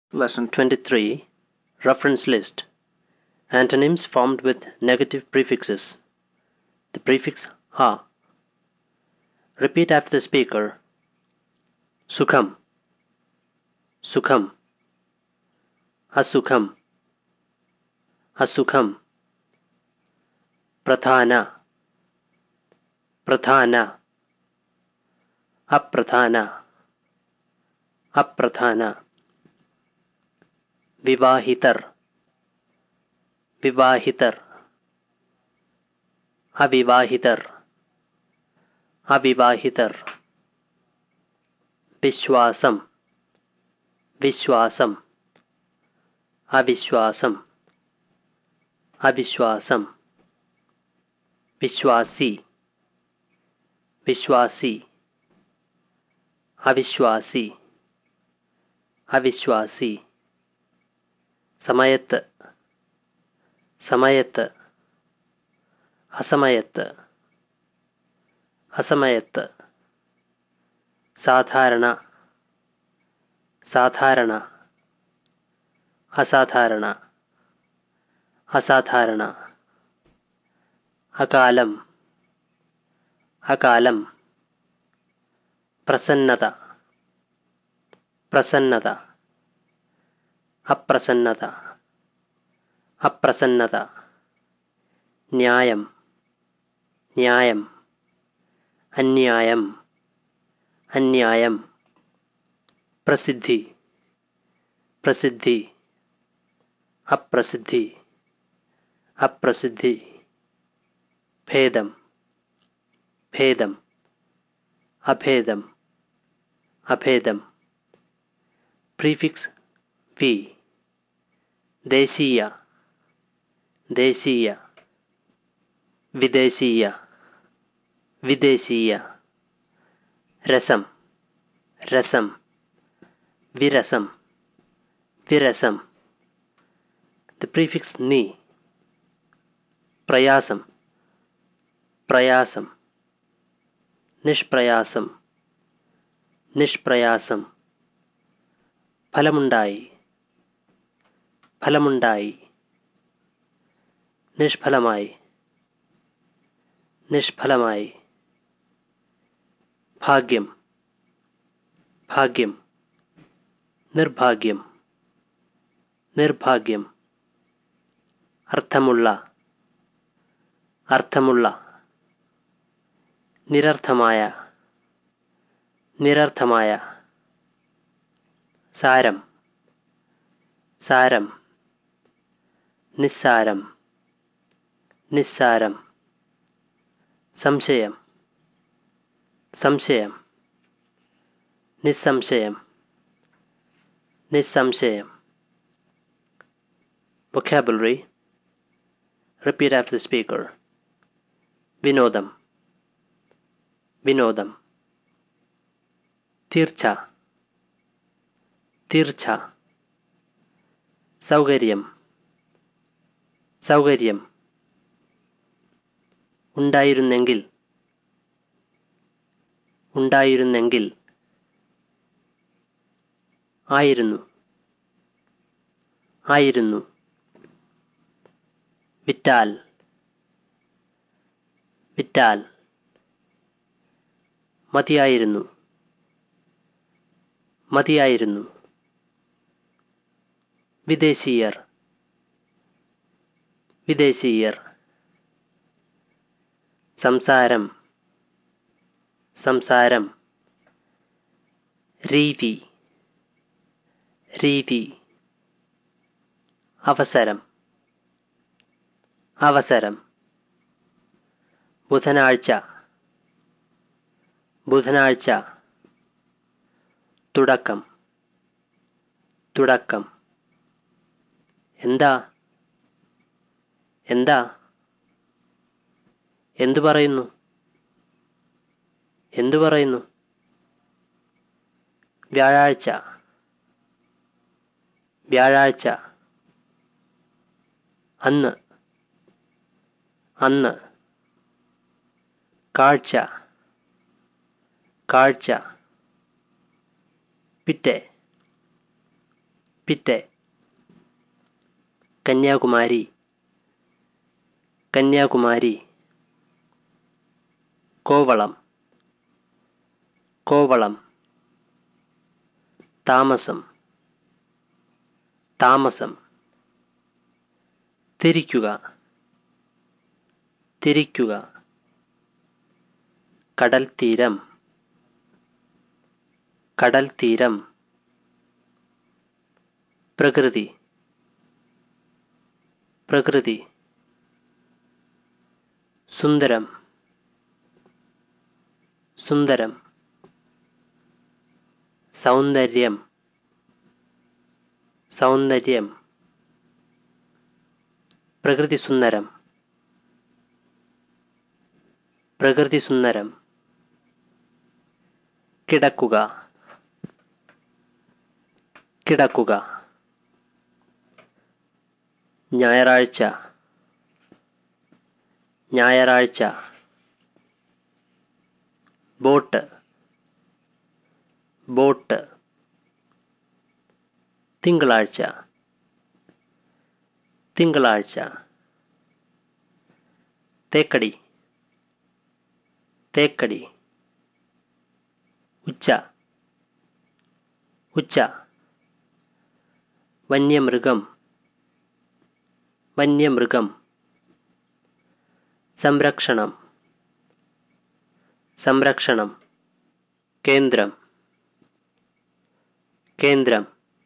Lesson 23 Reference List Antonyms formed with negative prefixes. The prefix ha. Repeat after the speaker. Sukham. Sukham. Asukham. Asukham. Prathana. Prathana. Aprathana. Aprathana. വിവാഹിതർ വിവാഹിതർ അവിവാഹിതർ അവിവാഹിതർ വിശ്വാസം വിശ്വാസം അവിശ്വാസം അവിശ്വാസം വിശ്വാസി വിശ്വാസി അവിശ്വാസി അവിശ്വാസി സമയത്ത് സമയത്ത് അസമയത്ത് അസമയത്ത് സാധാരണ സാധാരണ അസാധാരണ അസാധാരണ അകാലം അകാലം പ്രസന്നത പ്രസന്നത അപ്രസന്നത അപ്രസന്നത ന്യായം ന്യായം അന്യായം അന്യായം പ്രസിദ്ധി പ്രസിദ്ധി അപ്രസിദ്ധി അപ്രസിദ്ധി ഭേദം ഭേദം അഭേദം അഭേദം പ്രീഫിക്സ് വി ദേശീയ ദേശീയ വിദേശീയ വിദേശീയ രസം രസം വിരസം വിരസം ദ പ്രീഫിക്സ് നീ പ്രയാസം പ്രയാസം നിഷ്പ്രയാസം നിഷ്പ്രയാസം ഫലമുണ്ടായി ഫലമുണ്ടായി നിഷ്ഫലമായി നിഷ്ഫലമായി ഭാഗ്യം ഭാഗ്യം നിർഭാഗ്യം നിർഭാഗ്യം അർത്ഥമുള്ള അർത്ഥമുള്ള നിരർത്ഥമായ നിരർത്ഥമായ സാരം സാരം നിസ്സാരം നിസ്സാരം സംശയം സംശയം നിസ്സംശയം നിസ്സംശയം vocabulary repeat after the speaker വിനോദം വിനോദം തീർച്ച തീർച്ച സൗകര്യം സൗകര്യം ഉണ്ടായിരുന്നെങ്കിൽ ഉണ്ടായിരുന്നെങ്കിൽ ആയിരുന്നു ആയിരുന്നു വിറ്റാൽ വിറ്റാൽ മതിയായിരുന്നു മതിയായിരുന്നു വിദേശീയർ വിദേശീയർ സംസാരം സംസാരം രീതി രീതി അവസരം അവസരം ബുധനാഴ്ച ബുധനാഴ്ച തുടക്കം തുടക്കം എന്താ എന്താ എന്തു പറയുന്നു എന്തു പറയുന്നു വ്യാഴാഴ്ച വ്യാഴാഴ്ച അന്ന് അന്ന് കാഴ്ച കാഴ്ച പിറ്റേ പിറ്റെ കന്യാകുമാരി കന്യാകുമാരി കോവളം കോവളം താമസം താമസം തിരിക്കുക തിരിക്കുക കടൽ തീരം കടൽ തീരം പ്രകൃതി പ്രകൃതി സുന്ദരം സുന്ദരം സൗന്ദര്യം സൗന്ദര്യം പ്രകൃതി സുന്ദരം പ്രകൃതി സുന്ദരം കിടക്കുക കിടക്കുക ഞായറാഴ്ച ഞായറാഴ്ച ബോട്ട് ബോട്ട് തിങ്കളാഴ്ച തിങ്കളാഴ്ച തേക്കടി തേക്കടി ഉച്ച ഉച്ച വന്യമൃഗം വന്യമൃഗം സംരക്ഷണം സംരക്ഷണം കേന്ദ്രം കേന്ദ്രം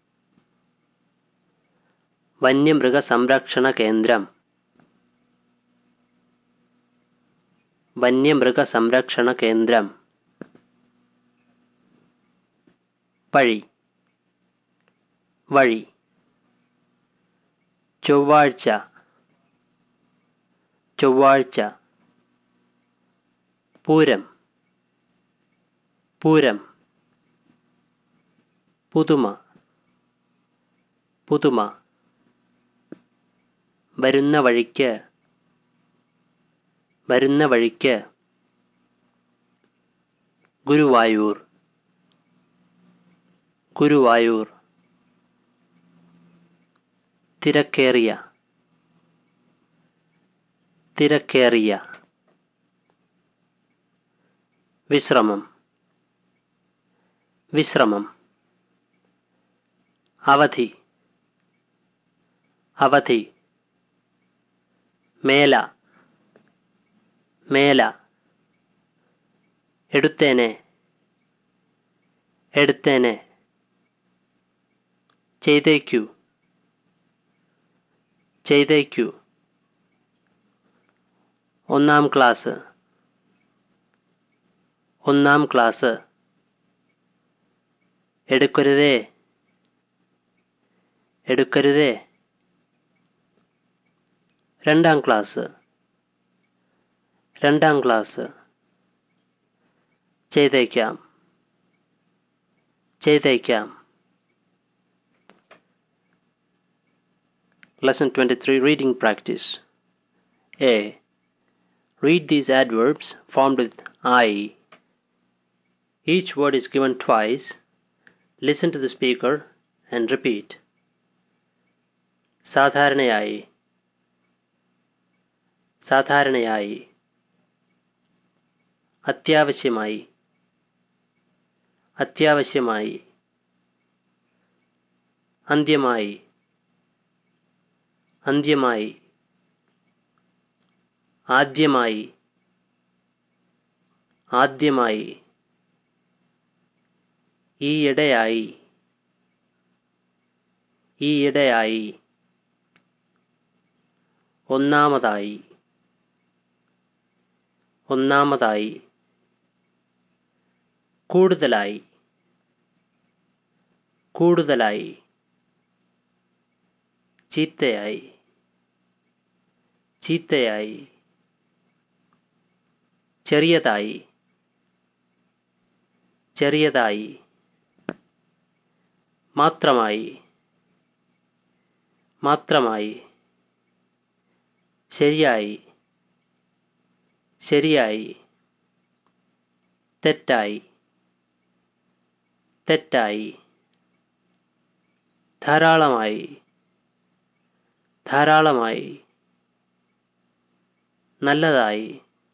വന്യമൃഗ സംരക്ഷണ കേന്ദ്രം വന്യമൃഗ സംരക്ഷണ കേന്ദ്രം വഴി വഴി ചൊവ്വാഴ്ച ചൊവ്വാഴ്ച പൂരം പൂരം പുതുമ പുതുമ വരുന്ന വഴിക്ക് വരുന്ന വഴിക്ക് ഗുരുവായൂർ ഗുരുവായൂർ തിരക്കേറിയ തിരക്കേറിയ വിശ്രമം വിശ്രമം അവധി അവധി മേല മേല എടുത്തേനെ എടുത്തേനെ ചെയ്തേക്കൂ ചെയ്തേക്കൂ ഒന്നാം ക്ലാസ് ഒന്നാം ക്ലാസ് എടുക്കരുതേ എടുക്കരുതേ രണ്ടാം ക്ലാസ് രണ്ടാം ക്ലാസ് ചെയ്തേക്കാം ചെയ്തേക്കാം Lesson 23 Reading Practice A. Read these adverbs formed with I. Each word is given twice. Listen to the speaker and repeat. സാധാരണയായി സാധാരണയായി അത്യാവശ്യമായി അത്യാവശ്യമായി അന്ത്യമായി അന്ത്യമായി ആദ്യമായി ആദ്യമായി ഈയിടെയായി ഈയിടെയായി ഒന്നാമതായി ഒന്നാമതായി കൂടുതലായി കൂടുതലായി ചീത്തയായി ചീത്തയായി ചെറിയതായി ചെറിയതായി മാത്രമായി മാത്രമായി ശരിയായി ശരിയായി തെറ്റായി തെറ്റായി ധാരാളമായി ധാരാളമായി നല്ലതായി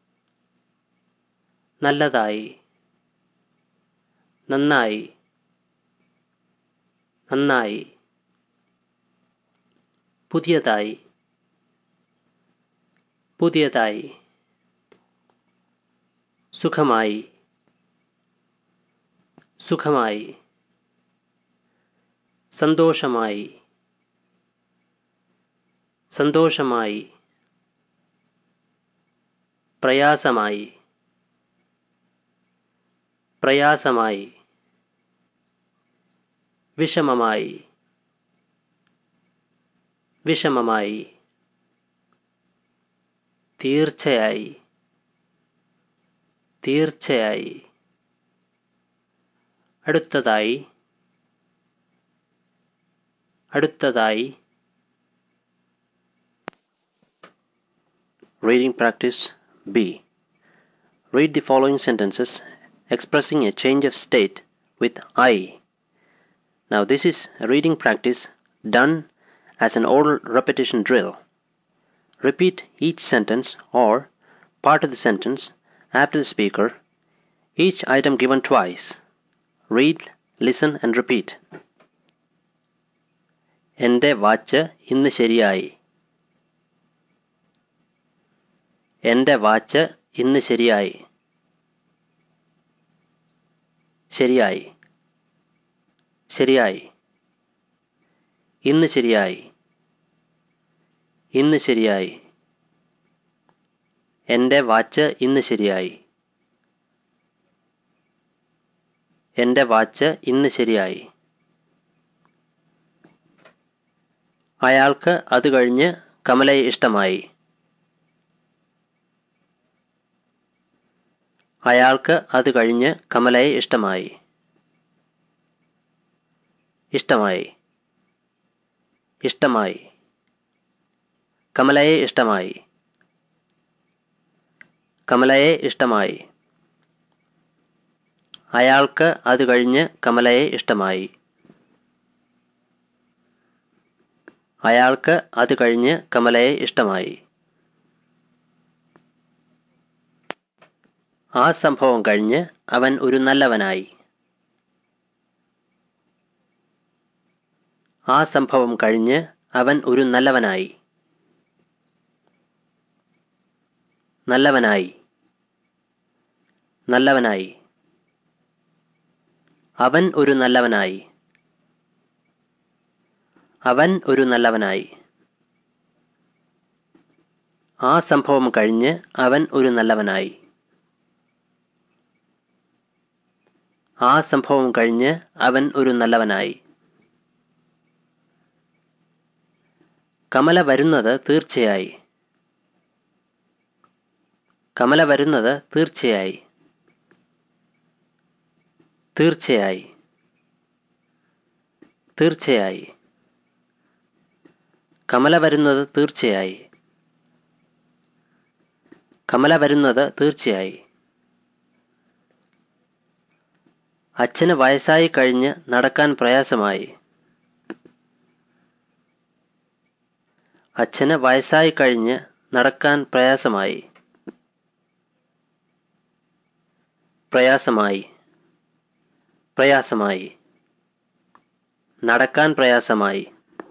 നല്ലതായി നന്നായി നന്നായി പുതിയതായി പുതിയതായി സുഖമായി സുഖമായി സന്തോഷമായി സന്തോഷമായി പ്രയാസമായി പ്രയാസമായി വിഷമമായി വിഷമമായി തീർച്ചയായി തീർച്ചയായി അടുത്തതായി അടുത്തതായി Reading practice B. Read the following sentences expressing a change of state with I. Now, this is a reading practice done as an oral repetition drill. Repeat each sentence or part of the sentence after the speaker, each item given twice. Read, listen, and repeat. എൻ്റെ watch ഇന്ന് ശരിയായി എൻ്റെ watch ഇന്ന് ശരിയായി ശരിയായി ശരിയായി ഇന്ന് ശരിയായി ഇന്ന് ശരിയായി എൻ്റെ വാച്ച് ഇന്ന് ശരിയായി എൻ്റെ വാച്ച് ഇന്ന് ശരിയായി അയാൾക്ക് അത് കഴിഞ്ഞ് കമലയെ ഇഷ്ടമായി അയാൾക്ക് അത് കഴിഞ്ഞ് കമലയെ ഇഷ്ടമായി ഇഷ്ടമായി ഇഷ്ടമായി കമലയെ ഇഷ്ടമായി കമലയെ ഇഷ്ടമായി അയാൾക്ക് അത് കഴിഞ്ഞ് കമലയെ ഇഷ്ടമായി അയാൾക്ക് അത് കഴിഞ്ഞ് കമലയെ ഇഷ്ടമായി ആ സംഭവം കഴിഞ്ഞ് അവൻ ഒരു നല്ലവനായി ആ സംഭവം കഴിഞ്ഞ് അവൻ ഒരു നല്ലവനായി നല്ലവനായി നല്ലവനായി അവൻ ഒരു നല്ലവനായി അവൻ ഒരു നല്ലവനായി ആ സംഭവം കഴിഞ്ഞ് അവൻ ഒരു നല്ലവനായി ആ സംഭവം കഴിഞ്ഞ് അവൻ ഒരു നല്ലവനായി കമല വരുന്നത് തീർച്ചയായി കമല വരുന്നത് തീർച്ചയായി തീർച്ചയായി തീർച്ചയായി കമല വരുന്നത് തീർച്ചയായി കമല വരുന്നത് തീർച്ചയായി അച്ഛന് വയസ്സായി കഴിഞ്ഞ് നടക്കാൻ പ്രയാസമായി അച്ഛന് വയസ്സായി കഴിഞ്ഞ് നടക്കാൻ പ്രയാസമായി പ്രയാസമായി പ്രയാസമായി നടക്കാൻ പ്രയാസമായി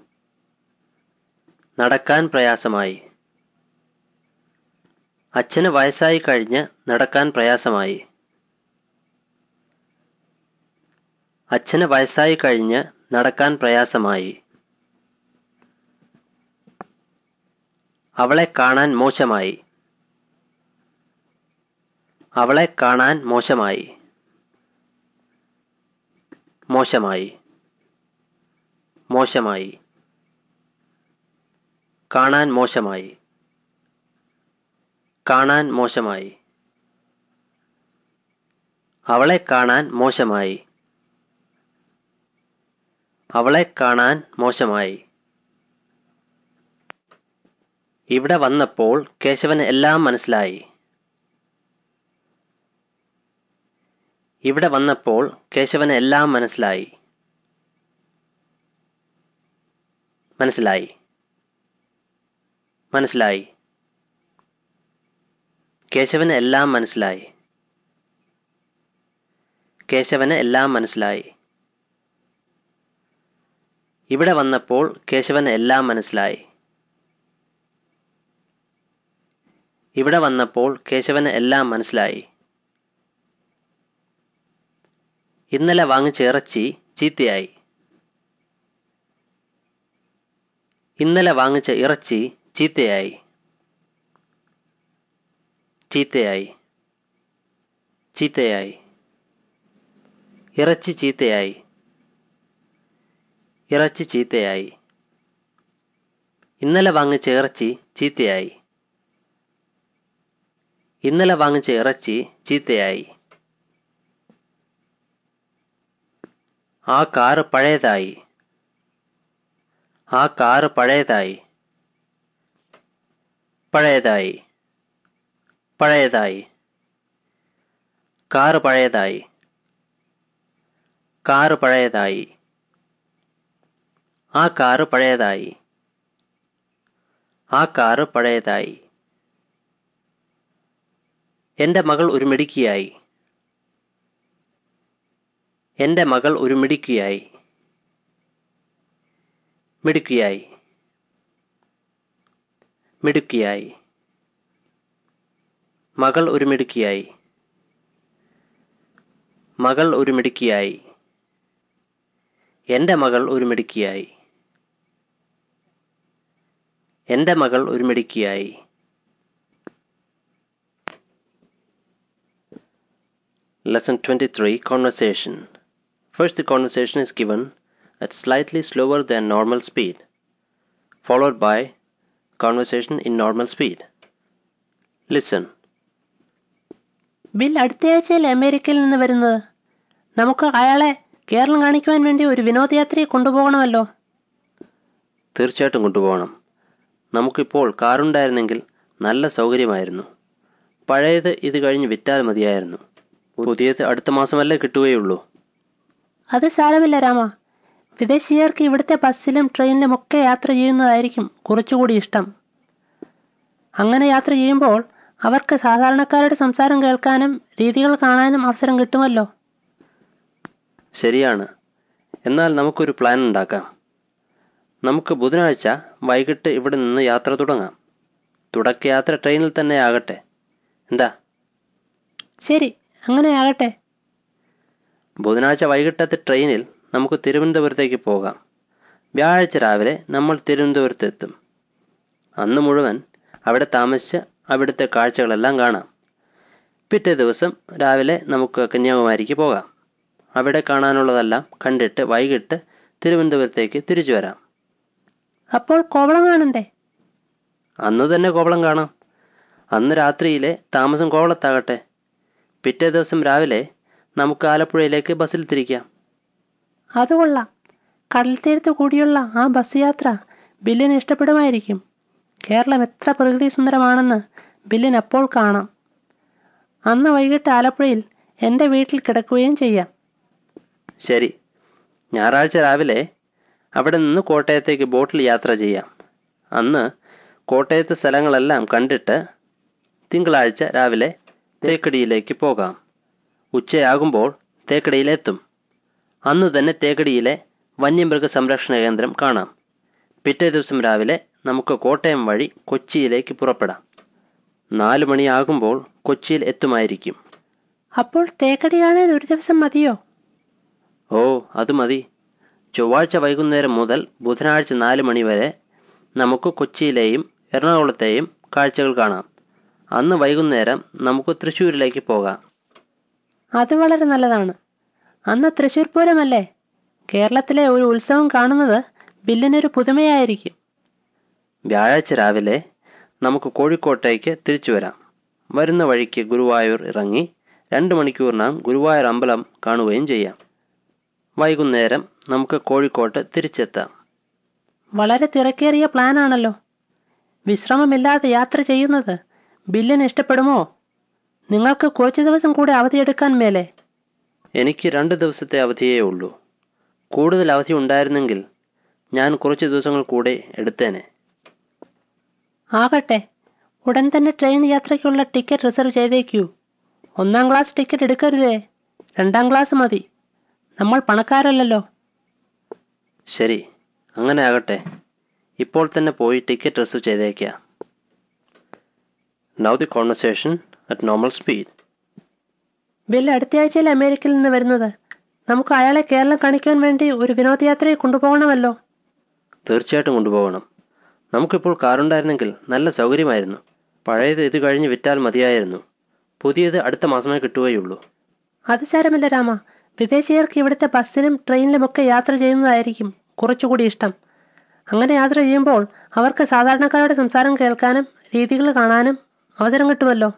നടക്കാൻ പ്രയാസമായി അച്ഛന് വയസ്സായി കഴിഞ്ഞ് നടക്കാൻ പ്രയാസമായി അച്ഛന് വയസ്സായി കഴിഞ്ഞ് നടക്കാൻ പ്രയാസമായി അവളെ കാണാൻ മോശമായി അവളെ കാണാൻ മോശമായി മോശമായി മോശമായി കാണാൻ മോശമായി കാണാൻ മോശമായി അവളെ കാണാൻ മോശമായി അവളെ കാണാൻ മോശമായി ഇവിടെ വന്നപ്പോൾ കേശവന് എല്ലാം മനസ്സിലായി ഇവിടെ വന്നപ്പോൾ കേശവന് എല്ലാം മനസ്സിലായി മനസ്സിലായി മനസ്സിലായി കേശവന് എല്ലാം മനസ്സിലായി കേശവന് എല്ലാം മനസ്സിലായി ഇവിടെ വന്നപ്പോൾ കേശവന് എല്ലാം മനസ്സിലായി ഇവിടെ വന്നപ്പോൾ കേശവന് എല്ലാം മനസ്സിലായി ഇന്നലെ വാങ്ങിച്ച ഇറച്ചി ചീത്തയായി ഇന്നലെ വാങ്ങിച്ച ഇറച്ചി ചീത്തയായി ചീത്തയായി ചീത്തയായി ഇറച്ചി ചീത്തയായി ഇറച്ചി ചീത്തയായി ഇന്നലെ വാങ്ങിച്ച ഇറച്ചി ചീത്തയായി ഇന്നലെ വാങ്ങിച്ച ഇറച്ചി ചീത്തയായി ആ കാറ് പഴയതായി ആ കാറ് പഴയതായി പഴയതായി പഴയതായി കാറ് പഴയതായി കാറ് പഴയതായി ആ കാറ് പഴയതായി ആ കാറ് പഴയതായി എൻ്റെ മകൾ ഒരു മിടുക്കിയായി എൻ്റെ മകൾ ഒരു മിടുക്കിയായി മിടുക്കിയായി മിടുക്കിയായി മകൾ ഒരു മിടുക്കിയായി മകൾ ഒരു മിടുക്കിയായി എൻ്റെ മകൾ ഒരു മിടുക്കിയായി എൻ്റെ മകൾ ഒരു മിടുക്കിയായി Lesson 23 Conversation First, the conversation is given at slightly slower than normal speed, followed by conversation in normal speed. Listen. Bill അടുത്തയാഴ്ചയിൽ അമേരിക്കയിൽ നിന്ന് വരുന്നത് നമുക്ക് അയാളെ കേരളം കാണിക്കുവാൻ വേണ്ടി ഒരു വിനോദയാത്രയെ കൊണ്ടുപോകണമല്ലോ തീർച്ചയായിട്ടും കൊണ്ടുപോകണം നമുക്കിപ്പോൾ കാറുണ്ടായിരുന്നെങ്കിൽ നല്ല സൗകര്യമായിരുന്നു പഴയത് ഇത് കഴിഞ്ഞ് വിറ്റാൽ മതിയായിരുന്നു പുതിയത് അടുത്ത മാസമല്ലേ കിട്ടുകയുള്ളൂ അത് സാരമില്ല രാമ വിദേശീയർക്ക് ഇവിടുത്തെ ബസ്സിലും ട്രെയിനിലും ഒക്കെ യാത്ര ചെയ്യുന്നതായിരിക്കും കുറച്ചുകൂടി ഇഷ്ടം അങ്ങനെ യാത്ര ചെയ്യുമ്പോൾ അവർക്ക് സാധാരണക്കാരുടെ സംസാരം കേൾക്കാനും രീതികൾ കാണാനും അവസരം കിട്ടുമല്ലോ ശരിയാണ് എന്നാൽ നമുക്കൊരു പ്ലാൻ ഉണ്ടാക്കാം നമുക്ക് ബുധനാഴ്ച വൈകിട്ട് ഇവിടെ നിന്ന് യാത്ര തുടങ്ങാം തുടക്കയാത്ര ട്രെയിനിൽ തന്നെ ആകട്ടെ എന്താ ശരി അങ്ങനെയാകട്ടെ ബുധനാഴ്ച വൈകിട്ടത്തെ ട്രെയിനിൽ നമുക്ക് തിരുവനന്തപുരത്തേക്ക് പോകാം വ്യാഴാഴ്ച രാവിലെ നമ്മൾ തിരുവനന്തപുരത്ത് എത്തും അന്ന് മുഴുവൻ അവിടെ താമസിച്ച് അവിടുത്തെ കാഴ്ചകളെല്ലാം കാണാം പിറ്റേ ദിവസം രാവിലെ നമുക്ക് കന്യാകുമാരിക്ക് പോകാം അവിടെ കാണാനുള്ളതെല്ലാം കണ്ടിട്ട് വൈകിട്ട് തിരുവനന്തപുരത്തേക്ക് തിരിച്ചു വരാം അപ്പോൾ കോവളം കാണണ്ടേ അന്ന് തന്നെ കോവളം കാണാം അന്ന് രാത്രിയിലെ താമസം കോവളത്താകട്ടെ പിറ്റേ ദിവസം രാവിലെ നമുക്ക് ആലപ്പുഴയിലേക്ക് ബസ്സിൽ തിരിക്കാം അത് കൊള്ളാം കടൽ തീരത്ത് കൂടിയുള്ള ആ ബസ് യാത്ര ബില്ലിന് ഇഷ്ടപ്പെടുമായിരിക്കും കേരളം എത്ര പ്രകൃതി സുന്ദരമാണെന്ന് ബില്ലിന് അപ്പോൾ കാണാം അന്ന് വൈകിട്ട് ആലപ്പുഴയിൽ എൻ്റെ വീട്ടിൽ കിടക്കുകയും ചെയ്യാം ശരി ഞായറാഴ്ച രാവിലെ അവിടെ നിന്ന് കോട്ടയത്തേക്ക് ബോട്ടിൽ യാത്ര ചെയ്യാം അന്ന് കോട്ടയത്തെ സ്ഥലങ്ങളെല്ലാം കണ്ടിട്ട് തിങ്കളാഴ്ച രാവിലെ തേക്കടിയിലേക്ക് പോകാം ഉച്ചയാകുമ്പോൾ തേക്കടിയിലെത്തും അന്നു തന്നെ തേക്കടിയിലെ വന്യമൃഗ സംരക്ഷണ കേന്ദ്രം കാണാം പിറ്റേ ദിവസം രാവിലെ നമുക്ക് കോട്ടയം വഴി കൊച്ചിയിലേക്ക് പുറപ്പെടാം നാല് മണിയാകുമ്പോൾ കൊച്ചിയിൽ എത്തുമായിരിക്കും അപ്പോൾ തേക്കടി കാണാൻ ഒരു ദിവസം മതിയോ ഓ അത് മതി ചൊവ്വാഴ്ച വൈകുന്നേരം മുതൽ ബുധനാഴ്ച നാല് മണി വരെ നമുക്ക് കൊച്ചിയിലെയും എറണാകുളത്തെയും കാഴ്ചകൾ കാണാം അന്ന് വൈകുന്നേരം നമുക്ക് തൃശ്ശൂരിലേക്ക് പോകാം അത് വളരെ നല്ലതാണ് അന്ന് തൃശ്ശൂർ പൂരമല്ലേ കേരളത്തിലെ ഒരു ഉത്സവം കാണുന്നത് ബില്ലിനൊരു പുതുമയായിരിക്കും വ്യാഴാഴ്ച രാവിലെ നമുക്ക് കോഴിക്കോട്ടേക്ക് തിരിച്ചു വരാം വരുന്ന വഴിക്ക് ഗുരുവായൂർ ഇറങ്ങി രണ്ട് മണിക്കൂറിനകം ഗുരുവായൂർ അമ്പലം കാണുകയും ചെയ്യാം വൈകുന്നേരം നമുക്ക് കോഴിക്കോട്ട് തിരിച്ചെത്താം വളരെ തിരക്കേറിയ പ്ലാനാണല്ലോ വിശ്രമമില്ലാതെ യാത്ര ചെയ്യുന്നത് ബില്ലിന് ഇഷ്ടപ്പെടുമോ നിങ്ങൾക്ക് കുറച്ച് ദിവസം കൂടെ അവധിയെടുക്കാൻ മേലെ എനിക്ക് രണ്ട് ദിവസത്തെ അവധിയേ ഉള്ളൂ കൂടുതൽ അവധി ഉണ്ടായിരുന്നെങ്കിൽ ഞാൻ കുറച്ച് ദിവസങ്ങൾ കൂടെ എടുത്തേനെ ആകട്ടെ ഉടൻ തന്നെ ട്രെയിൻ യാത്രയ്ക്കുള്ള ടിക്കറ്റ് റിസർവ് ചെയ്തേക്കൂ ഒന്നാം ക്ലാസ് ടിക്കറ്റ് എടുക്കരുതേ രണ്ടാം ക്ലാസ് മതി നമ്മൾ പണക്കാരല്ലല്ലോ ശരി അങ്ങനെ ആകട്ടെ ഇപ്പോൾ തന്നെ പോയി ടിക്കറ്റ് റിസർവ് ചെയ്തേക്കാം now the conversation at normal speed Bill അടുത്ത ആഴ്ചയിൽ അമേരിക്കയിൽ നിന്ന് വരുന്നത് നമുക്ക് അയാളെ കേരളം കാണിക്കാൻ വേണ്ടി ഒരു വിനോദയാത്രയെ കൊണ്ടുപോകണമല്ലോ തീർച്ചയായിട്ടും കൊണ്ടുപോകണം നമുക്കിപ്പോൾ കാറുണ്ടായിരുന്നെങ്കിൽ നല്ല സൗകര്യമായിരുന്നു പഴയത് ഇത് കഴിഞ്ഞ് വിറ്റാൽ മതിയായിരുന്നു പുതിയത് അടുത്ത മാസമേ കിട്ടുകയുള്ളൂ അത് സാരമില്ല രാമ വിദേശീയർക്ക് ഇവിടുത്തെ ബസ്സിലും ട്രെയിനിലുമൊക്കെ യാത്ര ചെയ്യുന്നതായിരിക്കും കുറച്ചുകൂടി ഇഷ്ടം അങ്ങനെ യാത്ര ചെയ്യുമ്പോൾ അവർക്ക് സാധാരണക്കാരുടെ സംസാരം കേൾക്കാനും രീതികൾ കാണാനും അവസരം കിട്ടുമല്ലോ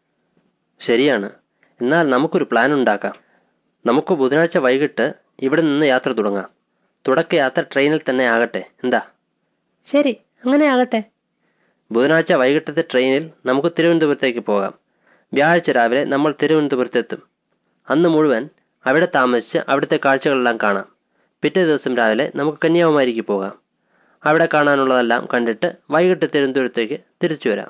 ശരിയാണ് എന്നാൽ നമുക്കൊരു പ്ലാൻ ഉണ്ടാക്കാം നമുക്ക് ബുധനാഴ്ച വൈകിട്ട് ഇവിടെ നിന്ന് യാത്ര തുടങ്ങാം തുടക്ക യാത്ര ട്രെയിനിൽ തന്നെ ആകട്ടെ എന്താ ശരി അങ്ങനെ ആകട്ടെ ബുധനാഴ്ച വൈകിട്ടത്തെ ട്രെയിനിൽ നമുക്ക് തിരുവനന്തപുരത്തേക്ക് പോകാം വ്യാഴാഴ്ച രാവിലെ നമ്മൾ തിരുവനന്തപുരത്തെത്തും അന്ന് മുഴുവൻ അവിടെ താമസിച്ച് അവിടുത്തെ കാഴ്ചകളെല്ലാം കാണാം പിറ്റേ ദിവസം രാവിലെ നമുക്ക് കന്യാകുമാരിക്ക് പോകാം അവിടെ കാണാനുള്ളതെല്ലാം കണ്ടിട്ട് വൈകിട്ട് തിരുവനന്തപുരത്തേക്ക് തിരിച്ചു വരാം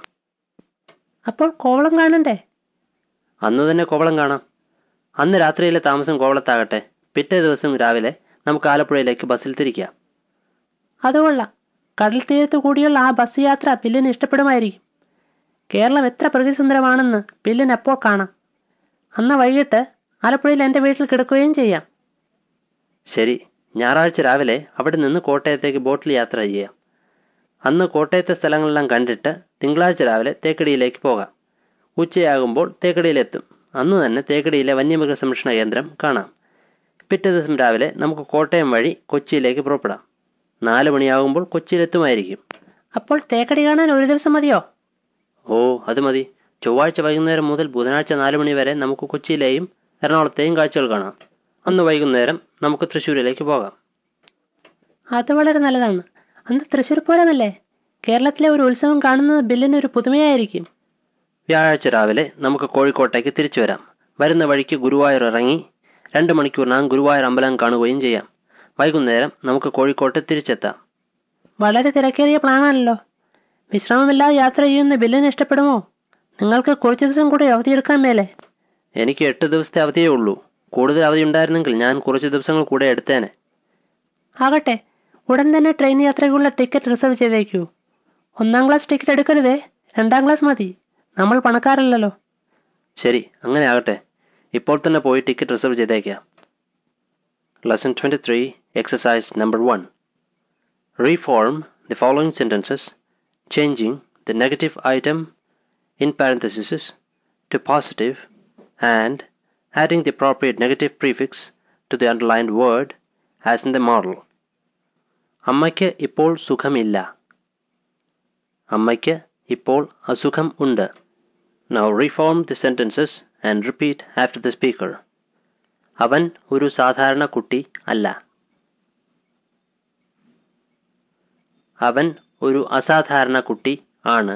അപ്പോൾ കോവളം കാണണ്ടേ അന്ന് തന്നെ കോവളം കാണാം അന്ന് രാത്രിയിലെ താമസം കോവളത്താകട്ടെ പിറ്റേ ദിവസം രാവിലെ നമുക്ക് ആലപ്പുഴയിലേക്ക് ബസ്സിൽ തിരിക്കാം അതുകൊള്ളാം കടൽ തീരത്തു കൂടിയുള്ള ആ ബസ് യാത്ര ബില്ലിന് ഇഷ്ടപ്പെടുമായിരിക്കും കേരളം എത്ര പ്രകൃതിസുന്ദരമാണെന്ന് ബില്ലിന് അപ്പോൾ കാണാം അന്ന് വൈകിട്ട് ആലപ്പുഴയിൽ എൻ്റെ വീട്ടിൽ കിടക്കുകയും ചെയ്യാം ശരി ഞായറാഴ്ച രാവിലെ അവിടെ നിന്ന് കോട്ടയത്തേക്ക് ബോട്ടിൽ യാത്ര ചെയ്യാം അന്ന് കോട്ടയത്തെ സ്ഥലങ്ങളെല്ലാം കണ്ടിട്ട് തിങ്കളാഴ്ച രാവിലെ തേക്കടിയിലേക്ക് പോകാം ഉച്ചയാകുമ്പോൾ തേക്കടിയിലെത്തും അന്ന് തന്നെ തേക്കടിയിലെ വന്യമൃഗ സംരക്ഷണ കേന്ദ്രം കാണാം പിറ്റേ ദിവസം രാവിലെ നമുക്ക് കോട്ടയം വഴി കൊച്ചിയിലേക്ക് പുറപ്പെടാം നാല് മണിയാകുമ്പോൾ കൊച്ചിയിലെത്തുമായിരിക്കും അപ്പോൾ തേക്കടി കാണാൻ ഒരു ദിവസം മതിയോ ഓ അത് മതി ചൊവ്വാഴ്ച വൈകുന്നേരം മുതൽ ബുധനാഴ്ച നാല് മണി വരെ നമുക്ക് കൊച്ചിയിലെയും എറണാകുളത്തെയും കാഴ്ചകൾ കാണാം അന്ന് വൈകുന്നേരം നമുക്ക് തൃശ്ശൂരിലേക്ക് പോകാം അത് വളരെ നല്ലതാണ് അന്ന് തൃശ്ശൂർ പൂരമല്ലേ കേരളത്തിലെ ഒരു ഉത്സവം കാണുന്നത് ബില്ലിന് ഒരു പുതുമയായിരിക്കും വ്യാഴാഴ്ച രാവിലെ നമുക്ക് കോഴിക്കോട്ടേക്ക് തിരിച്ചു വരാം വരുന്ന വഴിക്ക് ഗുരുവായൂർ ഇറങ്ങി രണ്ട് മണിക്കൂറിനകം ഗുരുവായൂർ അമ്പലം കാണുകയും ചെയ്യാം വൈകുന്നേരം നമുക്ക് കോഴിക്കോട്ട് തിരിച്ചെത്താം വളരെ തിരക്കേറിയ പ്ലാനാണല്ലോ വിശ്രമമില്ലാതെ യാത്ര ചെയ്യുന്ന ബില്ലിന് ഇഷ്ടപ്പെടുമോ നിങ്ങൾക്ക് കുറച്ച് ദിവസം കൂടി അവധിയെടുക്കാൻ മേലെ എനിക്ക് എട്ട് ദിവസത്തെ അവധിയേ ഉള്ളൂ കൂടുതൽ അവധി ഉണ്ടായിരുന്നെങ്കിൽ ഞാൻ കുറച്ച് ദിവസങ്ങൾ കൂടെ എടുത്തേനെ ആകട്ടെ ഉടൻ തന്നെ ട്രെയിൻ യാത്രയ്ക്കുള്ള ടിക്കറ്റ് റിസർവ് ചെയ്തേക്കൂ ഒന്നാം ക്ലാസ് ടിക്കറ്റ് എടുക്കരുതേ രണ്ടാം ക്ലാസ് മതി നമ്മൾ പണക്കാരല്ലല്ലോ ശരി അങ്ങനെ ആകട്ടെ ഇപ്പോൾ തന്നെ പോയി ടിക്കറ്റ് റിസർവ് ചെയ്തേക്കാം lesson twenty three exercise number one reform the following sentences changing the negative item in parentheses to positive and adding the appropriate negative prefix to the underlined word as in the model. അമ്മയ്ക്ക് ഇപ്പോൾ സുഖമില്ല അമ്മയ്ക്ക് ഇപ്പോൾ അസുഖം ഉണ്ട് now reform the sentences and repeat after the speaker അവൻ ഒരു സാധാരണ കുട്ടി അല്ല അവൻ ഒരു അസാധാരണ കുട്ടി ആണ്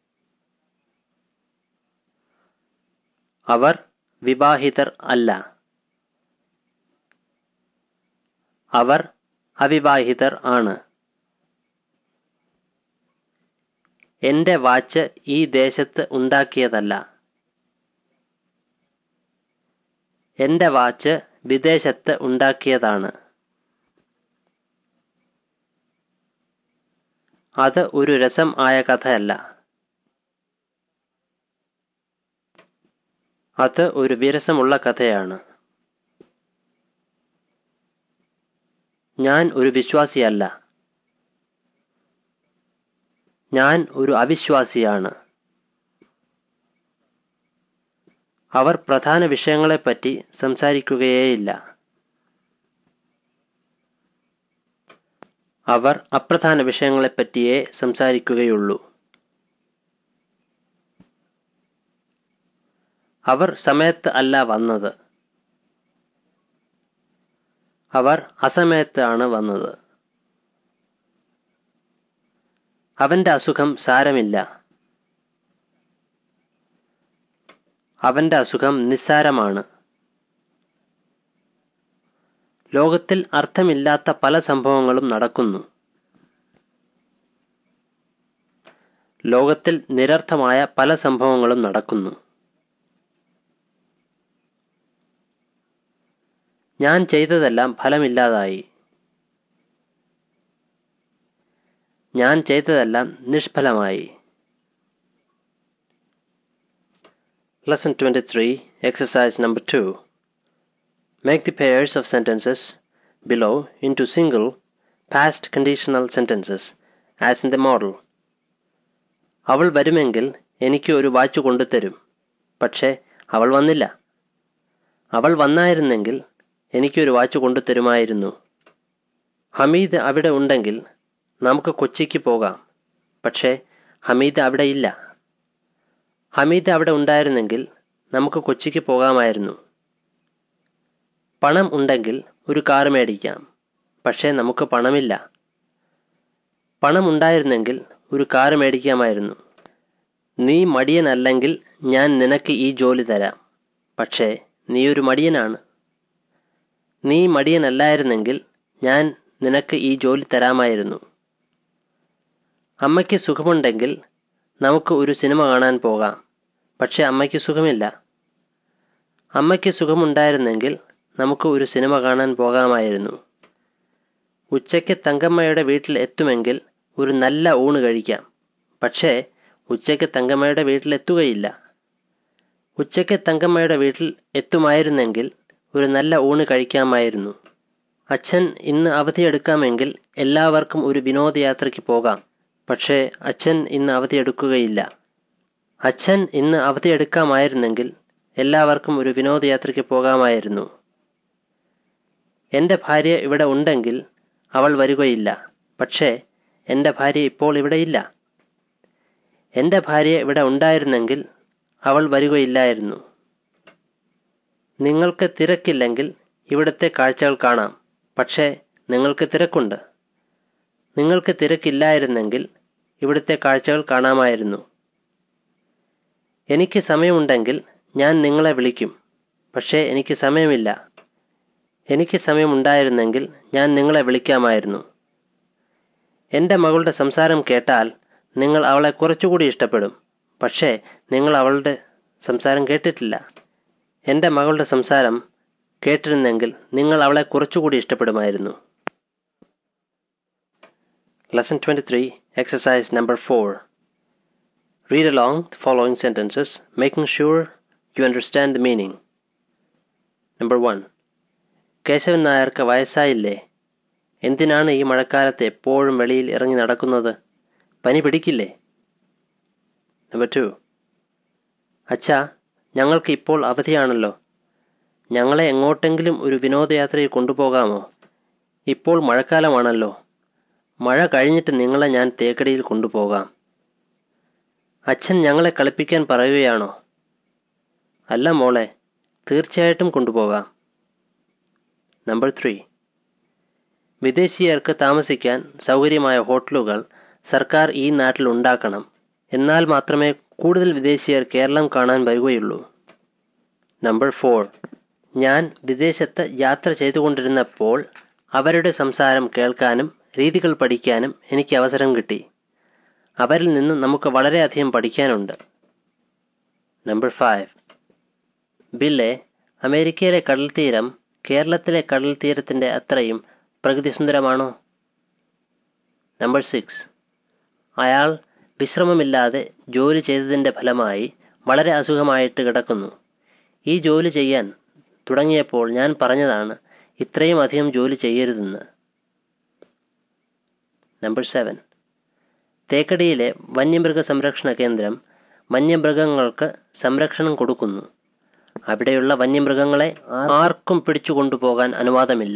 അവർ വിവാഹിതർ അല്ല അവർ അവിവാഹിതർ ആണ് എൻ്റെ വാച്ച് ഈ ദേശത്ത് ഉണ്ടാക്കിയതല്ല എൻ്റെ വാച്ച് വിദേശത്ത് ഉണ്ടാക്കിയതാണ് അത് ഒരു രസം ആയ കഥയല്ല അത് ഒരു വിരസമുള്ള കഥയാണ് ഞാൻ ഒരു വിശ്വാസിയല്ല ഞാൻ ഒരു അവിശ്വാസിയാണ് അവർ പ്രധാന വിഷയങ്ങളെപ്പറ്റി സംസാരിക്കുകയേയില്ല അവർ അപ്രധാന വിഷയങ്ങളെപ്പറ്റിയേ സംസാരിക്കുകയുള്ളൂ അവർ സമയത്ത് അല്ല വന്നത് അവർ അസമയത്ത് ആണ് വന്നത് അവൻ്റെ അസുഖം സാരമില്ല അവൻ്റെ അസുഖം നിസ്സാരമാണ് ലോകത്തിൽ അർത്ഥമില്ലാത്ത പല സംഭവങ്ങളും നടക്കുന്നു ലോകത്തിൽ നിരർത്ഥമായ പല സംഭവങ്ങളും നടക്കുന്നു ഞാൻ ചെയ്തതെല്ലാം ഫലമില്ലാതായി ഞാൻ ചെയ്തതെല്ലാം നിഷ്ഫലമായി Lesson 23, exercise number 2. Make the pairs of sentences below into single past conditional sentences as in the model. അവൾ വരുമെങ്കിൽ എനിക്ക് ഒരു വാച്ച് കൊണ്ടുതരും പക്ഷേ അവൾ വന്നില്ല അവൾ വന്നായിരുന്നെങ്കിൽ എനിക്കൊരു വാച്ച് കൊണ്ടുതരുമായിരുന്നു ഹമീദ് അവിടെ ഉണ്ടെങ്കിൽ നമുക്ക് കൊച്ചിക്ക് പോകാം പക്ഷേ ഹമീദ് അവിടെ ഇല്ല ഹമീദ് അവിടെ ഉണ്ടായിരുന്നെങ്കിൽ നമുക്ക് കൊച്ചിക്ക് പോകാമായിരുന്നു പണം ഉണ്ടെങ്കിൽ ഒരു കാർ മേടിക്കാം പക്ഷേ നമുക്ക് പണമില്ല പണം ഉണ്ടായിരുന്നെങ്കിൽ ഒരു കാർ മേടിക്കാമായിരുന്നു നീ മടിയനല്ലെങ്കിൽ ഞാൻ നിനക്ക് ഈ ജോലി തരാം പക്ഷേ നീ ഒരു മടിയനാണ് നീ മടിയനല്ലായിരുന്നെങ്കിൽ ഞാൻ നിനക്ക് ഈ ജോലി തരാമായിരുന്നു അമ്മയ്ക്ക് സുഖമുണ്ടെങ്കിൽ നമുക്ക് ഒരു സിനിമ കാണാൻ പോകാം പക്ഷെ അമ്മയ്ക്ക് സുഖമില്ല അമ്മയ്ക്ക് സുഖമുണ്ടായിരുന്നെങ്കിൽ നമുക്ക് ഒരു സിനിമ കാണാൻ പോകാമായിരുന്നു ഉച്ചയ്ക്ക് തങ്കമ്മയുടെ വീട്ടിൽ എത്തുമെങ്കിൽ ഒരു നല്ല ഊണ് കഴിക്കാം പക്ഷേ ഉച്ചയ്ക്ക് തങ്കമ്മയുടെ വീട്ടിൽ എത്തുകയില്ല ഉച്ചയ്ക്ക് തങ്കമ്മയുടെ വീട്ടിൽ എത്തുമായിരുന്നെങ്കിൽ ഒരു നല്ല ഊണ് കഴിക്കാമായിരുന്നു അച്ഛൻ ഇന്ന് അവധിയെടുക്കാമെങ്കിൽ എല്ലാവർക്കും ഒരു വിനോദയാത്രയ്ക്ക് പോകാം പക്ഷേ അച്ഛൻ ഇന്ന് അവധിയെടുക്കുകയില്ല അച്ഛൻ ഇന്ന് അവധിയെടുക്കാമായിരുന്നെങ്കിൽ എല്ലാവർക്കും ഒരു വിനോദയാത്രയ്ക്ക് പോകാമായിരുന്നു എൻ്റെ ഭാര്യ ഇവിടെ ഉണ്ടെങ്കിൽ അവൾ വരികയില്ല പക്ഷേ എൻ്റെ ഭാര്യ ഇപ്പോൾ ഇവിടെയില്ല എൻ്റെ ഭാര്യ ഇവിടെ ഉണ്ടായിരുന്നെങ്കിൽ അവൾ വരികയില്ലായിരുന്നു നിങ്ങൾക്ക് തിരക്കില്ലെങ്കിൽ ഇവിടുത്തെ കാഴ്ചകൾ കാണാം പക്ഷേ നിങ്ങൾക്ക് തിരക്കുണ്ട് നിങ്ങൾക്ക് തിരക്കില്ലായിരുന്നെങ്കിൽ ഇവിടുത്തെ കാഴ്ചകൾ കാണാമായിരുന്നു എനിക്ക് സമയമുണ്ടെങ്കിൽ ഞാൻ നിങ്ങളെ വിളിക്കും പക്ഷേ എനിക്ക് സമയമില്ല എനിക്ക് സമയമുണ്ടായിരുന്നെങ്കിൽ ഞാൻ നിങ്ങളെ വിളിക്കാമായിരുന്നു എൻ്റെ മകളുടെ സംസാരം കേട്ടാൽ നിങ്ങൾ അവളെ കുറച്ചുകൂടി ഇഷ്ടപ്പെടും പക്ഷേ നിങ്ങൾ അവളുടെ സംസാരം കേട്ടിട്ടില്ല എൻ്റെ മകളുടെ സംസാരം കേട്ടിരുന്നെങ്കിൽ നിങ്ങൾ അവളെ കുറച്ചുകൂടി ഇഷ്ടപ്പെടുമായിരുന്നു Lesson 23, exercise number 4. Read along the following sentences, making sure you understand the meaning. Number 1. Keshavan നായർക്ക് വയസ്സായില്ലേ എന്തിനാണ് ഈ മഴക്കാലത്ത് എപ്പോഴും വെളിയിൽ ഇറങ്ങി നടക്കുന്നത് പനി പിടിക്കില്ലേ നമ്പർ ടു അച്ഛാ ഞങ്ങൾക്ക് ഇപ്പോൾ അവധിയാണല്ലോ ഞങ്ങളെ എങ്ങോട്ടെങ്കിലും ഒരു വിനോദയാത്രയിൽ കൊണ്ടുപോകാമോ ഇപ്പോൾ മഴക്കാലമാണല്ലോ മഴ കഴിഞ്ഞിട്ട് നിങ്ങളെ ഞാൻ തേക്കടിയിൽ കൊണ്ടുപോകാം അച്ഛൻ ഞങ്ങളെ കളിപ്പിക്കാൻ പറയുകയാണോ അല്ല മോളെ തീർച്ചയായിട്ടും കൊണ്ടുപോകാം നമ്പർ ത്രീ വിദേശീയർക്ക് താമസിക്കാൻ സൗകര്യമായ ഹോട്ടലുകൾ സർക്കാർ ഈ നാട്ടിൽ ഉണ്ടാക്കണം എന്നാൽ മാത്രമേ കൂടുതൽ വിദേശീയർ കേരളം കാണാൻ വരികയുള്ളൂ നമ്പർ ഫോർ ഞാൻ വിദേശത്ത് യാത്ര ചെയ്തുകൊണ്ടിരുന്നപ്പോൾ അവരുടെ സംസാരം കേൾക്കാനും രീതികൾ പഠിക്കാനും എനിക്ക് അവസരം കിട്ടി അവരിൽ നിന്ന് നമുക്ക് വളരെയധികം പഠിക്കാനുണ്ട് നമ്പർ ഫൈവ് ബില്ലെ അമേരിക്കയിലെ കടൽത്തീരം കേരളത്തിലെ കടൽത്തീരത്തിൻ്റെ അത്രയും പ്രകൃതി സുന്ദരമാണോ നമ്പർ സിക്സ് അയാൾ വിശ്രമമില്ലാതെ ജോലി ചെയ്തതിൻ്റെ ഫലമായി വളരെ അസുഖമായിട്ട് കിടക്കുന്നു ഈ ജോലി ചെയ്യാൻ തുടങ്ങിയപ്പോൾ ഞാൻ പറഞ്ഞതാണ് ഇത്രയും അധികം ജോലി ചെയ്യരുതെന്ന് നമ്പർ സെവൻ തേക്കടിയിലെ വന്യമൃഗ സംരക്ഷണ കേന്ദ്രം വന്യമൃഗങ്ങൾക്ക് സംരക്ഷണം കൊടുക്കുന്നു അവിടെയുള്ള വന്യമൃഗങ്ങളെ ആർക്കും പിടിച്ചു കൊണ്ടുപോകാൻ അനുവാദമില്ല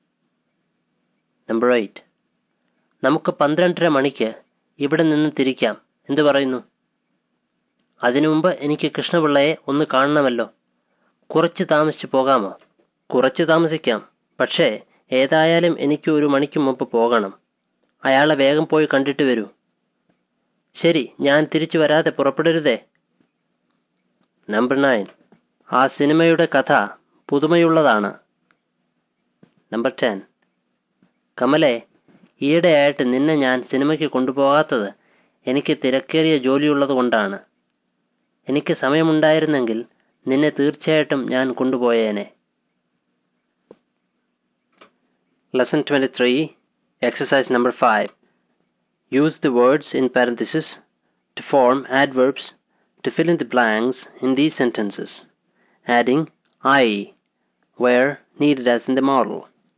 നമ്പർ എയ്റ്റ് നമുക്ക് പന്ത്രണ്ടര മണിക്ക് ഇവിടെ നിന്ന് തിരിക്കാം എന്തു പറയുന്നു അതിനു മുമ്പ് എനിക്ക് കൃഷ്ണപിള്ളയെ ഒന്ന് കാണണമല്ലോ കുറച്ച് താമസിച്ച് പോകാമോ കുറച്ച് താമസിക്കാം പക്ഷേ ഏതായാലും എനിക്ക് ഒരു മണിക്ക് മുമ്പ് പോകണം അയാളെ വേഗം പോയി കണ്ടിട്ട് വരൂ ശരി ഞാൻ തിരിച്ചു വരാതെ പുറപ്പെടരുതേ നമ്പർ നയൻ ആ സിനിമയുടെ കഥ പുതുമയുള്ളതാണ് നമ്പർ ടെൻ കമലേ ഈയിടെയായിട്ട് നിന്നെ ഞാൻ സിനിമയ്ക്ക് കൊണ്ടുപോകാത്തത് എനിക്ക് തിരക്കേറിയ ജോലിയുള്ളത് കൊണ്ടാണ് എനിക്ക് സമയമുണ്ടായിരുന്നെങ്കിൽ നിന്നെ തീർച്ചയായിട്ടും ഞാൻ കൊണ്ടുപോയേനെ lesson twenty three exercise number five use the words in parenthesis to form adverbs to fill in the blanks in these sentences, adding I where needed as in the model.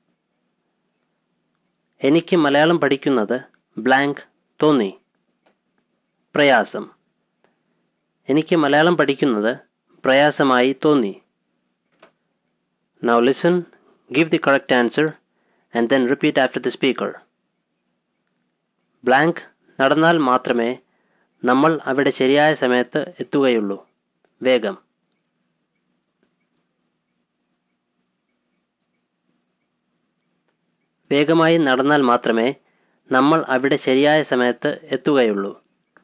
എനിക്ക് മലയാളം പഠിക്കുന്നത് ബ്ലാങ്ക് തോന്നി പ്രയാസം എനിക്ക് മലയാളം പഠിക്കുന്നത് പ്രയാസമായി തോന്നി now listen give the correct answer and then repeat after the speaker blank നടന്നാൽ മാത്രമേ നമ്മൾ അവിടെ ശരിയായ സമയത്ത് എത്തുകയുള്ളൂ വേഗം വേഗമായി നടന്നാൽ മാത്രമേ നമ്മൾ അവിടെ ശരിയായ സമയത്ത് എത്തുകയുള്ളൂ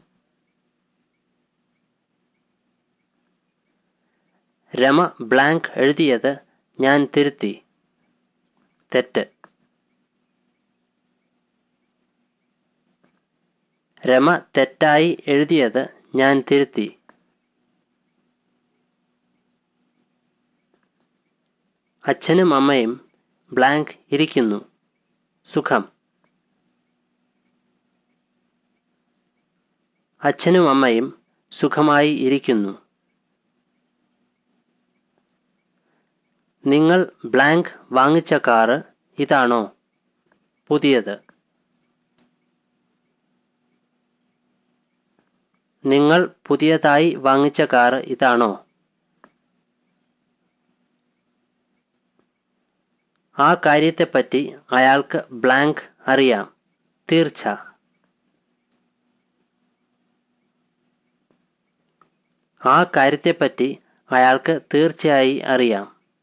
രമ ബ്ലാങ്ക് എഴുതിയത് ഞാൻ തിരുത്തി തെറ്റ് രമ തെറ്റായി എഴുതിയത് ഞാൻ തിരുത്തി അച്ഛനും അമ്മയും ബ്ലാങ്ക് ഇരിക്കുന്നു സുഖം അച്ഛനും അമ്മയും സുഖമായി ഇരിക്കുന്നു നിങ്ങൾ ബ്ലാങ്ക് വാങ്ങിച്ച കാറ് ഇതാണോ പുതിയത് നിങ്ങൾ പുതിയതായി വാങ്ങിച്ച കാറ് ഇതാണോ ആ കാര്യത്തെപ്പറ്റി അയാൾക്ക് ബ്ലാങ്ക് അറിയാം തീർച്ച ആ കാര്യത്തെപ്പറ്റി അയാൾക്ക് തീർച്ചയായി അറിയാം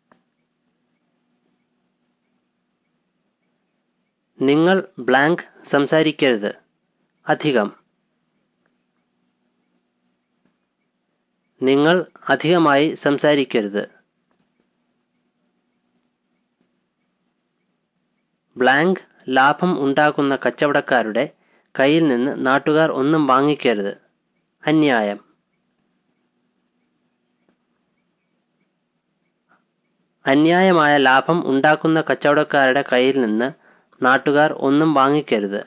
നിങ്ങൾ ബ്ലാങ്ക് സംസാരിക്കരുത് അധികം നിങ്ങൾ അധികമായി സംസാരിക്കരുത് ബ്ലാങ്ക് ലാഭം ഉണ്ടാക്കുന്ന കച്ചവടക്കാരുടെ കയ്യിൽ നിന്ന് നാട്ടുകാർ ഒന്നും വാങ്ങിക്കരുത് അന്യായം അന്യായമായ ലാഭം ഉണ്ടാക്കുന്ന കച്ചവടക്കാരുടെ കയ്യിൽ നിന്ന് നാട്ടുകാർ ഒന്നും വാങ്ങിക്കരുത്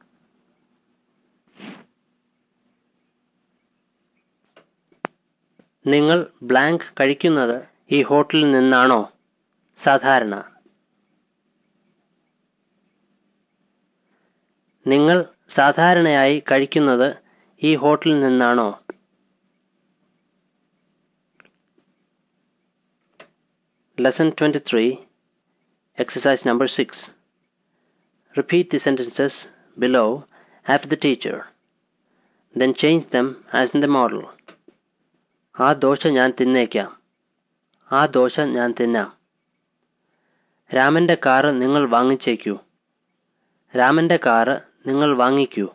നിങ്ങൾ ബ്ലാങ്ക് കഴിക്കുന്നത് ഈ ഹോട്ടലിൽ നിന്നാണോ സാധാരണ നിങ്ങൾ സാധാരണയായി കഴിക്കുന്നത് ഈ ഹോട്ടലിൽ നിന്നാണോ lesson twenty three exercise number six repeat the sentences below after the teacher then change them as in the model ആ ദോശ ഞാൻ തിന്നേക്കാം ആ ദോശ ഞാൻ തിന്നാം രാമൻ്റെ കാറ് നിങ്ങൾ വാങ്ങിച്ചേക്കൂ രാമൻ്റെ കാറ് നിങ്ങൾ വാങ്ങിക്കൂ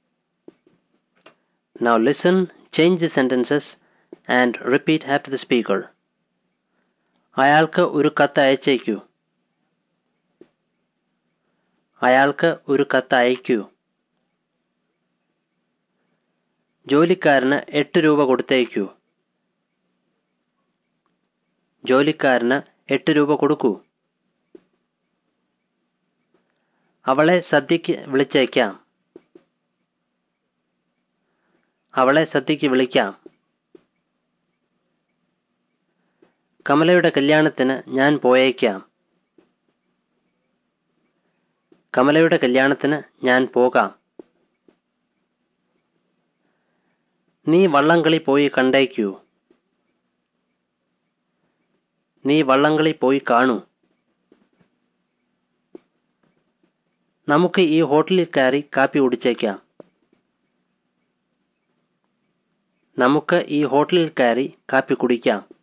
now listen change the sentences and repeat after the speaker അയാൾക്ക് ഒരു കത്ത് അയച്ചേക്കൂ അയാൾക്ക് ഒരു കത്ത് അയക്കൂ ജോലിക്കാരന് എട്ട് രൂപ കൊടുത്തേക്കൂ ജോലിക്കാരന് എട്ട് രൂപ കൊടുക്കൂ അവളെ സദ്യക്ക് വിളിച്ചേക്കാം അവളെ സദ്യക്ക് വിളിക്കാം കമലയുടെ കല്യാണത്തിന് ഞാൻ പോയേക്കാം കമലയുടെ കല്യാണത്തിന് ഞാൻ പോകാം നീ വള്ളംകളി പോയി കണ്ടേക്കൂ നീ വള്ളംകളി പോയി കാണൂ നമുക്ക് ഈ ഹോട്ടലിൽ കയറി കാപ്പി കുടിച്ചേക്കാം നമുക്ക് ഈ ഹോട്ടലിൽ കയറി കാപ്പി കുടിക്കാം